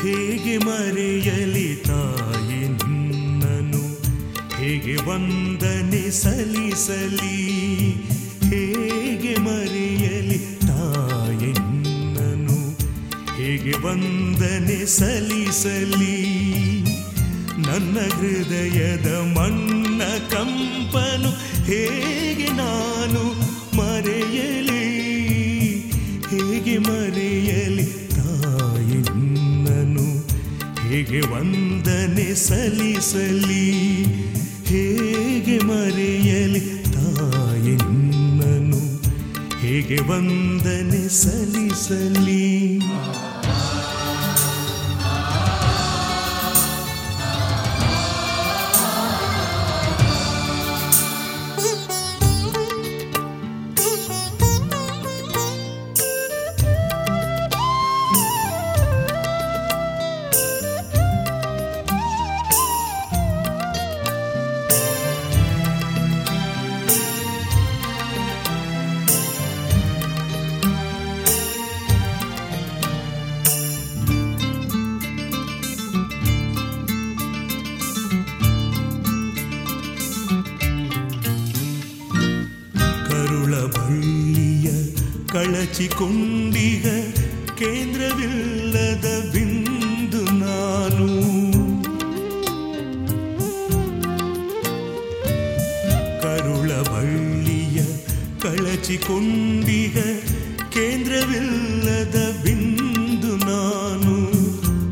ಹೇಗೆ ಮರೆಯಲಿ ತಾಯಿ ನಿನ್ನನು ಹೇಗೆ ವಂದನೆ ಸಲ್ಲಿಸಲಿ ಹೇಗೆ ಮರೆಯಲಿ ತಾಯಿ ನಿನ್ನನು ಹೇಗೆ ವಂದನೆ ಸಲ್ಲಿಸಲಿ ನನ್ನ ಹೃದಯದ ಮಣ್ಣ ಕಂಪನು ಹೇಗೆ ನಾನು ಮರೆಯಲಿ ಹೇಗೆ ಮರೆಯಲಿ ತಾಯಿ ನಿನ್ನನು ಹೇಗೆ ವಂದನೆ ಸಲ್ಲಿಸಲಿ ಹೇಗೆ ಮರೆಯಲಿ ತಾಯಿ ನಿನ್ನನು ಹೇಗೆ ವಂದನೆ ಸಲ್ಲಿಸಲಿ ಕರುಳ ಬಳ್ಳಿಯ ಕಳಚಿಕೊಂಡಿಗ ಕೇಂದ್ರವಿಲ್ಲದ ಬಿಂದು ನಾನು ಕರುಳ ಬಳ್ಳಿಯ ಕಳಚಿಕೊಂಡಿಗ ಕೇಂದ್ರವಿಲ್ಲದ